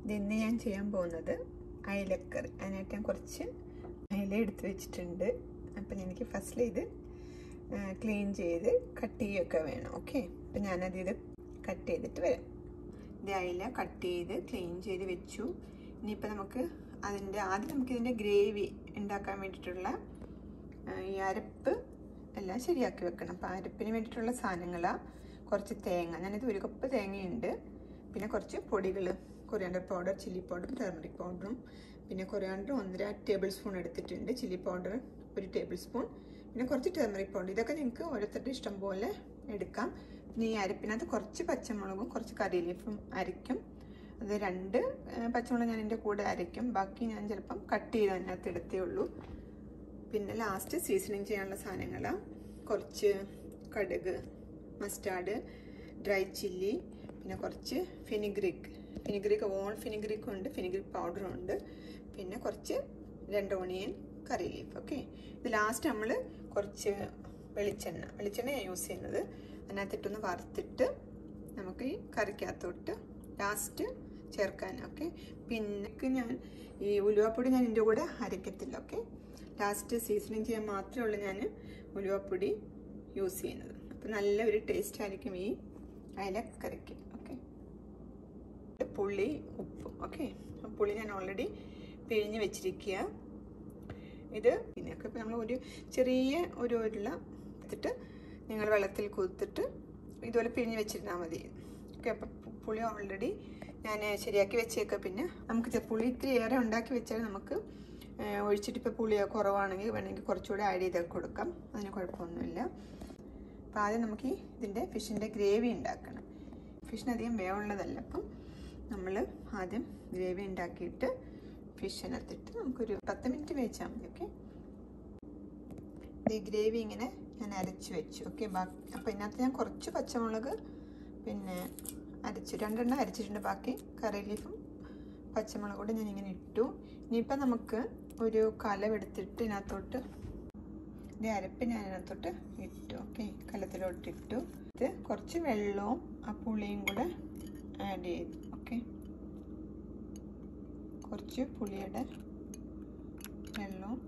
ഇത് ഇന്ന് ഞാൻ ചെയ്യാൻ പോകുന്നത് അയലക്കറി അതിനായിട്ട് ഞാൻ കുറച്ച് അയല എടുത്ത് വെച്ചിട്ടുണ്ട് അപ്പം എനിക്ക് ഫസ്റ്റിൽ ഇത് ക്ലീൻ ചെയ്ത് കട്ട് ചെയ്യുകയൊക്കെ വേണം ഓക്കെ അപ്പം ഞാനത് ഇത് കട്ട് ചെയ്തിട്ട് വരാം ഇത് അയില കട്ട് ചെയ്ത് ക്ലീൻ ചെയ്ത് വെച്ചു ഇനിയിപ്പോൾ നമുക്ക് അതിൻ്റെ ആദ്യം നമുക്കിതിൻ്റെ ഗ്രേവി ഉണ്ടാക്കാൻ വേണ്ടിയിട്ടുള്ള ഈ അരപ്പ് എല്ലാം ശരിയാക്കി വെക്കണം അപ്പോൾ അരപ്പിന് വേണ്ടിയിട്ടുള്ള സാധനങ്ങളാണ് കുറച്ച് തേങ്ങ ഞാനിത് ഒരു കപ്പ് തേങ്ങയുണ്ട് പിന്നെ കുറച്ച് പൊടികൾ കൊറിയാണ്ടർ പൗഡർ ചില്ലി പൗഡറും ടർമറിക് പൗഡറും പിന്നെ കൊറിയാണ്ടർ ഒന്നര ടേബിൾ സ്പൂൺ എടുത്തിട്ടുണ്ട് ചില്ലി പൗഡർ ഒരു ടേബിൾ സ്പൂൺ പിന്നെ കുറച്ച് ടർമറിക് പൗഡർ ഇതൊക്കെ നിങ്ങൾക്ക് ഓരോരുത്തരുടെ ഇഷ്ടം പോലെ എടുക്കാം പിന്നെ ഈ അരപ്പിനകത്ത് കുറച്ച് പച്ചമുളകും കുറച്ച് കറി ലീഫും അരയ്ക്കും അത് രണ്ട് പച്ചമുളക് ഞാൻ എൻ്റെ കൂടെ അരയ്ക്കും ബാക്കി ഞാൻ ചിലപ്പം കട്ട് ചെയ്ത് അതിനകത്ത് എടുത്തേ ഉള്ളൂ പിന്നെ ലാസ്റ്റ് സീസണിങ് ചെയ്യാനുള്ള സാധനങ്ങളാണ് കുറച്ച് കടുക് മസ്റ്റാർഡ് ഡ്രൈ ചില്ലി പിന്നെ കുറച്ച് ഫിനിഗ്രിക് ഫിനിഗ്രിക് ഓൺ ഫിനിഗ്രിക്കും ഉണ്ട് ഫിനിഗ്രിക് പൗഡറും ഉണ്ട് പിന്നെ കുറച്ച് രണ്ട് ഓണിയൻ കറി ലീഫ് ഓക്കെ ഇത് ലാസ്റ്റ് നമ്മൾ കുറച്ച് വെളിച്ചെണ്ണ വെളിച്ചെണ്ണ യൂസ് ചെയ്യുന്നത് അതിനകത്തിട്ടൊന്ന് വറുത്തിട്ട് നമുക്ക് ഈ കറിക്കകത്തോട്ട് ലാസ്റ്റ് ചേർക്കാൻ ഓക്കെ പിന്നെ ഞാൻ ഈ ഉലുവാപ്പൊടി ഞാൻ ഇതിൻ്റെ കൂടെ അരയ്ക്കത്തില്ല ഓക്കെ ലാസ്റ്റ് സീസണിങ് ചെയ്യാൻ മാത്രമേ ഉള്ളൂ ഞാൻ ഉലുവാപ്പൊടി യൂസ് ചെയ്യുന്നത് അപ്പം നല്ല ഒരു ടേസ്റ്റ് ആയിരിക്കും ഈ അയലക്കറിക്ക് ഓക്കെ പുളി ഉപ്പ് ഓക്കെ പുളി ഞാൻ ഓൾറെഡി പിഴിഞ്ഞ് വെച്ചിരിക്കുക ഇത് പിന്നെയൊക്കെ ഇപ്പം നമ്മൾ ഒരു ചെറിയ ഒരു ഉരുള എടുത്തിട്ട് നിങ്ങൾ വെള്ളത്തിൽ കുത്തിട്ട് ഇതുപോലെ പിഴിഞ്ഞ് വെച്ചിരുന്നാൽ മതി ഓക്കെ അപ്പം പുളി ഓൾറെഡി ഞാൻ ശരിയാക്കി വെച്ചേക്കാം പിന്നെ നമുക്ക് പുളി ഇത്തിരി ഏറെ ഉണ്ടാക്കി വെച്ചാൽ നമുക്ക് ഒഴിച്ചിട്ട് ഇപ്പോൾ പുളി കുറവാണെങ്കിൽ വേണമെങ്കിൽ കുറച്ചുകൂടെ ആഡ് ചെയ്തൊക്കെ കൊടുക്കാം അതിന് കുഴപ്പമൊന്നുമില്ല അപ്പോൾ ആദ്യം നമുക്ക് ഈ ഇതിൻ്റെ ഫിഷിൻ്റെ ഗ്രേവി ഉണ്ടാക്കണം ഫിഷിനധികം വേവുള്ളതല്ല അപ്പം നമ്മൾ ആദ്യം ഗ്രേവി ഉണ്ടാക്കിയിട്ട് ഫിഷിനകത്തിട്ട് നമുക്കൊരു പത്ത് മിനിറ്റ് വേവിച്ചാൽ മതി ഓക്കെ ഈ ഗ്രേവി ഇങ്ങനെ ഞാൻ അരച്ച് വെച്ചു ഓക്കെ ബാക്കി അപ്പോൾ ഇതിനകത്ത് ഞാൻ കുറച്ച് പച്ചമുളക് പിന്നെ അരച്ചു രണ്ടെണ്ണം അരച്ചിട്ടുണ്ട് ബാക്കി കറി ലീഫും പച്ചമുളക് കൂടെ ഞാൻ ഇങ്ങനെ ഇട്ടു ഇനിയിപ്പോൾ നമുക്ക് ഒരു കലവെടുത്തിട്ട് ഇതിനകത്തോട്ട് ഇത് അരപ്പ് ഞാൻ ഇതിനകത്തോട്ട് ഇട്ടു ഓക്കെ കലത്തിലോട്ട് ഇട്ടു ഇത് കുറച്ച് വെള്ളവും ആ പുളിയും കൂടെ ആഡ് ചെയ്തു ഓക്കെ കുറച്ച് പുളിയുടെ വെള്ളവും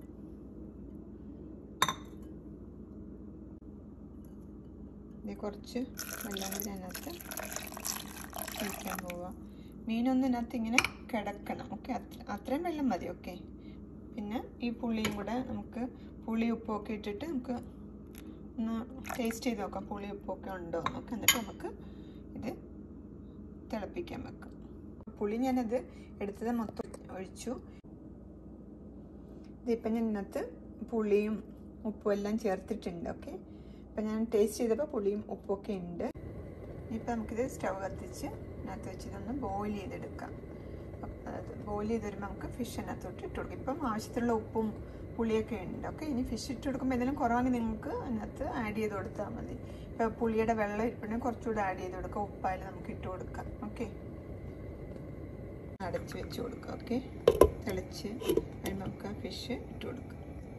ഇത് കുറച്ച് വെള്ളം കൂടി അതിനകത്ത് ഒഴിക്കാൻ പോവുക മീനൊന്നും ഇതിനകത്ത് ഇങ്ങനെ കിടക്കണം ഓക്കെ അത്ര അത്രയും വെള്ളം മതി ഓക്കെ പിന്നെ ഈ പുളിയും കൂടെ നമുക്ക് പുളി ഉപ്പൊക്കെ ഇട്ടിട്ട് നമുക്ക് ഒന്ന് ടേസ്റ്റ് ചെയ്ത് നോക്കാം പുളി ഉപ്പൊക്കെ ഉണ്ടോ നോക്കാം എന്നിട്ട് നമുക്ക് ഇത് തിളപ്പിക്കാൻ വെക്കാം പുളി ഞാനത് എടുത്തത് മൊത്തം ഒഴിച്ചു ഇതിപ്പം ഞാൻ ഇതിനകത്ത് പുളിയും ഉപ്പും എല്ലാം ചേർത്തിട്ടുണ്ട് ഓക്കെ അപ്പം ഞാൻ ടേസ്റ്റ് ചെയ്തപ്പോൾ പുളിയും ഉപ്പൊക്കെ ഉണ്ട് ഇനിയിപ്പോൾ നമുക്കിത് സ്റ്റൗ കത്തിച്ച് ഇതിനകത്ത് വെച്ച് ഇതൊന്ന് ബോയിൽ ചെയ്തെടുക്കാം ബോയിൽ ചെയ്ത് വരുമ്പോൾ നമുക്ക് ഫിഷിനകത്തോട്ട് ഇട്ട് കൊടുക്കും ഇപ്പം ആവശ്യത്തിനുള്ള ഉപ്പും പുളിയൊക്കെ ഉണ്ട് ഓക്കെ ഇനി ഫിഷ് ഇട്ട് കൊടുക്കുമ്പോൾ എന്തെങ്കിലും കുറവാണെങ്കിൽ നിങ്ങൾക്ക് അതിനകത്ത് ആഡ് ചെയ്ത് കൊടുത്താൽ മതി ഇപ്പോൾ പുളിയുടെ വെള്ളം ഇരിപ്പുണ്ടെങ്കിൽ കുറച്ചുകൂടെ ആഡ് ചെയ്ത് കൊടുക്കാം ഉപ്പായാലും നമുക്ക് ഇട്ട് കൊടുക്കാം ഓക്കെ അടച്ച് വെച്ച് കൊടുക്കാം ഓക്കെ തിളച്ച് വരുമ്പോൾ നമുക്ക് ഫിഷ് ഇട്ട് കൊടുക്കാം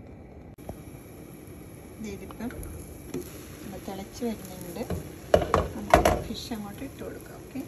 ഇതിപ്പം തിളച്ച് വരുന്നുണ്ട് നമുക്ക് ഫിഷ് അങ്ങോട്ട് ഇട്ട് കൊടുക്കാം ഓക്കെ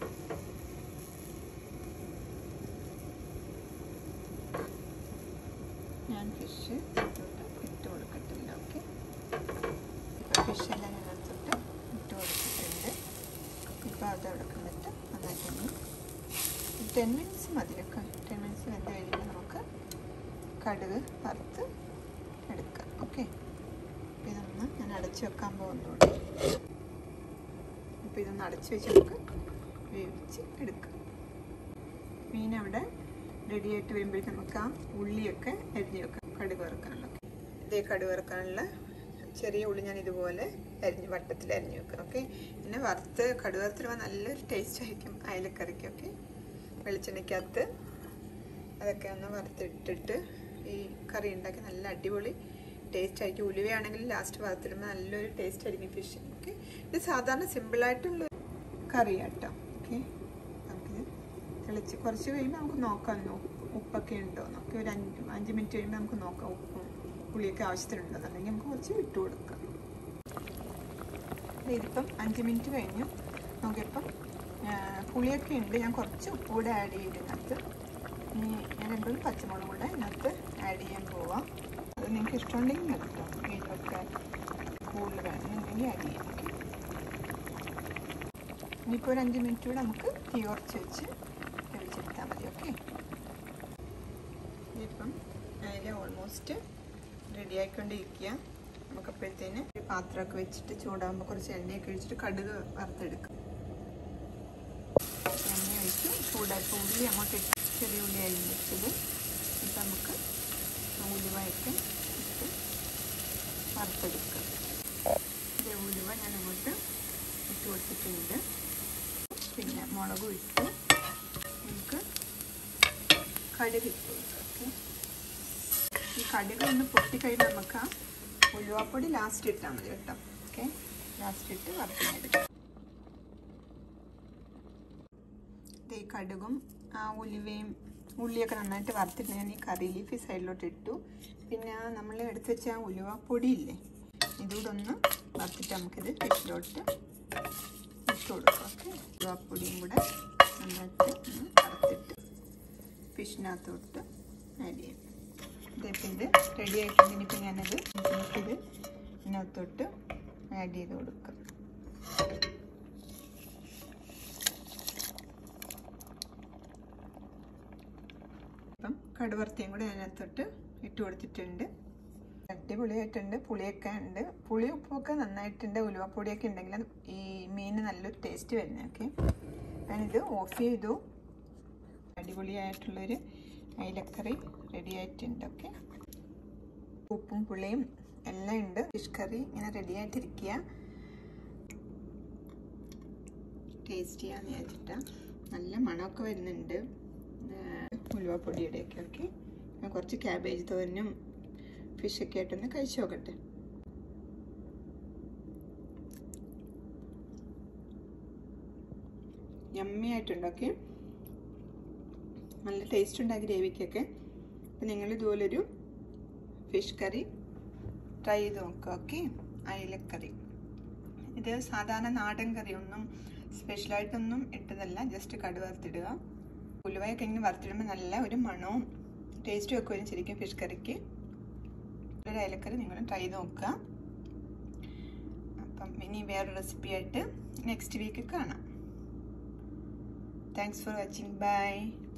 ഞാൻ ഫിഷ് ഇട്ട് കൊടുക്കത്തില്ല ഓക്കെ ഇപ്പോൾ ഫിഷ് എല്ലാം അതിനകത്തോട്ട് ഇട്ട് കൊടുത്തിട്ടുണ്ട് ഇപ്പോൾ അത് എടുക്കുന്നിട്ട് നന്നായിട്ടൊന്ന് ടെൻ മിനിറ്റ്സ് മതി വെക്കാം ടെൻ മിനിറ്റ്സ് വെന്ത് കഴിയുമ്പോൾ നമുക്ക് കടുക് വറുത്ത് എടുക്കാം ഓക്കെ അപ്പോൾ ഇതൊന്ന് ഞാൻ അടച്ചു വെക്കാൻ പോകുന്നുണ്ട് അപ്പോൾ ഇതൊന്ന് അടച്ചു വെച്ച് നമുക്ക് വേവിച്ച് എടുക്കാം മീൻ അവിടെ റെഡി ആയിട്ട് വരുമ്പോഴേക്കും നമുക്ക് ആ ഉള്ളിയൊക്കെ അരിഞ്ഞ് വെക്കാം കടുക് വറുക്കാനുള്ള ഇതേ കടുക് വറുക്കാനുള്ള ചെറിയ ഉള്ളി ഞാൻ ഇതുപോലെ അരിഞ്ഞ് വട്ടത്തിൽ അരിഞ്ഞ് വെക്കാം ഓക്കെ പിന്നെ വറുത്ത് കടുക് വറുത്തിടുമ്പോൾ നല്ലൊരു ടേസ്റ്റ് ആയിരിക്കും അയലക്കറിക്കൊക്കെ വെളിച്ചെണ്ണയ്ക്കകത്ത് അതൊക്കെ ഒന്ന് വറുത്തിട്ടിട്ട് ഈ കറി ഉണ്ടാക്കി നല്ല അടിപൊളി ടേസ്റ്റ് ആയിരിക്കും ഉലുവയാണെങ്കിൽ ലാസ്റ്റ് വറുത്തിടുമ്പോൾ നല്ലൊരു ടേസ്റ്റ് ആയിരിക്കും ഫിഷ് ഓക്കെ ഇത് സാധാരണ സിമ്പിളായിട്ടുള്ള കറി കേട്ടോ ഓക്കെ നമുക്കിത് തിളച്ച് കുറച്ച് കഴിയുമ്പോൾ നമുക്ക് നോക്കാം ഉപ്പൊക്കെ ഉണ്ടോ നമുക്ക് ഒരു അഞ്ച് അഞ്ച് മിനിറ്റ് കഴിയുമ്പോൾ നമുക്ക് നോക്കാം ഉപ്പും പുളിയൊക്കെ ആവശ്യത്തിനുണ്ടോ എന്നുണ്ടെങ്കിൽ നമുക്ക് കുറച്ച് ഇട്ട് കൊടുക്കാം ഇതിപ്പം അഞ്ച് മിനിറ്റ് കഴിഞ്ഞു നോക്കിയപ്പം പുളിയൊക്കെ ഉണ്ട് ഞാൻ കുറച്ച് ഉപ്പ് കൂടെ ആഡ് ചെയ്തിനകത്ത് ഇനി ഞാൻ രണ്ടും പച്ചമുളക് കൂടെ ഇതിനകത്ത് ആഡ് ചെയ്യാൻ പോവാം അത് നിങ്ങൾക്ക് ഇഷ്ടമുണ്ടെങ്കിൽ കേട്ടോ എരിവൊക്കെ കൂടുതൽ വേണമെന്നുണ്ടെങ്കിൽ ആഡ് ചെയ്യാം ഓക്കെ ഇനിയിപ്പോൾ ഒരു അഞ്ച് മിനിറ്റ് കൂടെ നമുക്ക് തീ കുറച്ച് വെച്ച് വേവിച്ചെടുത്താൽ മതി ഓക്കെ ഇപ്പം അതിൽ ഓൾമോസ്റ്റ് റെഡി ആയിക്കൊണ്ടിരിക്കുക നമുക്കപ്പോഴത്തേന് ഒരു പാത്രമൊക്കെ വെച്ചിട്ട് ചൂടാകുമ്പോൾ കുറച്ച് എണ്ണയൊക്കെ ഒഴിച്ചിട്ട് കടുക് വറുത്തെടുക്കും എണ്ണ ഒഴിച്ച് ചൂടാക്കി ഉള്ളി അങ്ങോട്ട് ഇട്ട് ചെറിയ ഉള്ളിയായി വെച്ചത് ഇപ്പം നമുക്ക് ഉലുവയൊക്കെ ഇട്ട് വറുത്തെടുക്കാം ഇത് ഉലുവ ഞാൻ അങ്ങോട്ട് ഇട്ട് കൊടുത്തിട്ടുണ്ട് പിന്നെ മുളകും ഇട്ട് നമുക്ക് കടുക് ഇട്ട് കൊടുക്കാം ഓക്കെ ഈ കടുക് ഒന്ന് പൊട്ടിക്കഴിഞ്ഞാൽ നമുക്ക് ആ ഉലുവാപ്പൊടി ലാസ്റ്റ് ഇട്ടാൽ മതി കേട്ടോ ഓക്കെ ലാസ്റ്റ് ഇട്ട് വറുത്തിനെടുക്കാം ഈ കടുകും ആ ഉലുവയും ഉള്ളിയൊക്കെ നന്നായിട്ട് വറുത്തിട്ട് ഞാൻ ഈ കറി ലീഫ് സൈഡിലോട്ട് ഇട്ടു പിന്നെ നമ്മൾ എടുത്ത് വെച്ച ആ ഉലുവാപ്പൊടി ഇല്ലേ ഇതുകൂടെ ഒന്ന് വറുത്തിട്ട് നമുക്കിത് ഫിഷിലോട്ട് ഇട്ട് കൊടുക്കാം ഓക്കെ ഉലുവാപ്പൊടിയും കൂടെ നന്നായിട്ട് ഒന്ന് വറുത്തിട്ട് ഫിഷിനകത്തോട്ട് ആഡ് ചെയ്യാം ഇതിപ്പോൾ ഇത് റെഡി ആയിട്ടുണ്ട് ഇനിയിപ്പോൾ ഞാനത് നമുക്കിത് ഇതിനകത്തോട്ട് ആഡ് ചെയ്ത് കൊടുക്കാം അപ്പം കടുവർത്തിയും കൂടെ അതിനകത്തോട്ട് ഇട്ട് കൊടുത്തിട്ടുണ്ട് അടിപൊളിയായിട്ടുണ്ട് പുളിയൊക്കെ ഉണ്ട് പുളി ഉപ്പൊക്കെ നന്നായിട്ടുണ്ട് ഉലുവപ്പൊടിയൊക്കെ ഉണ്ടെങ്കിൽ ഈ മീന് നല്ലൊരു ടേസ്റ്റ് വരുന്നത് ഓക്കെ ഞാനിത് ഓഫ് ചെയ്തു അടിപൊളിയായിട്ടുള്ളൊരു അയിലക്കറി റെഡി ആയിട്ടുണ്ട് ഓക്കെ ഉപ്പും പുളിയും എല്ലാം ഉണ്ട് ഫിഷ് കറി ഇങ്ങനെ റെഡി ആയിട്ടിരിക്കുക ടേസ്റ്റ് ചെയ്യാന്ന് വിചാരിച്ചിട്ടാ നല്ല മണമൊക്കെ വരുന്നുണ്ട് ഉലുവപ്പൊടിയുടെയൊക്കെ ഓക്കെ ഞാൻ കുറച്ച് ക്യാബേജ് തോരനും ഫിഷൊക്കെ ആയിട്ടൊന്ന് കഴിച്ചു നോക്കട്ടെ യമ്മി ആയിട്ടുണ്ടൊക്കെ നല്ല ടേസ്റ്റ് ഉണ്ട് ആ ഗ്രേവിക്കൊക്കെ അപ്പം നിങ്ങൾ ഇതുപോലൊരു ഫിഷ് കറി ട്രൈ ചെയ്ത് നോക്കുക ഓക്കെ അയിലക്കറി ഇത് സാധാരണ നാടൻ കറി ഒന്നും സ്പെഷ്യലായിട്ടൊന്നും ഇട്ടതല്ല ജസ്റ്റ് കടു വറുത്തിടുക ഉലുവയൊക്കെ ഇങ്ങനെ വറുത്തിടുമ്പോൾ നല്ല ഒരു മണവും ടേസ്റ്റും ഒക്കെ വരും ശരിക്കും ഫിഷ് കറിക്ക് ഒരു അയലക്കറി നിങ്ങൾ ട്രൈ ചെയ്ത് നോക്കുക അപ്പം ഇനി വേറൊരു റെസിപ്പി ആയിട്ട് നെക്സ്റ്റ് വീക്ക് കാണാം താങ്ക്സ് ഫോർ വാച്ചിങ് ബൈ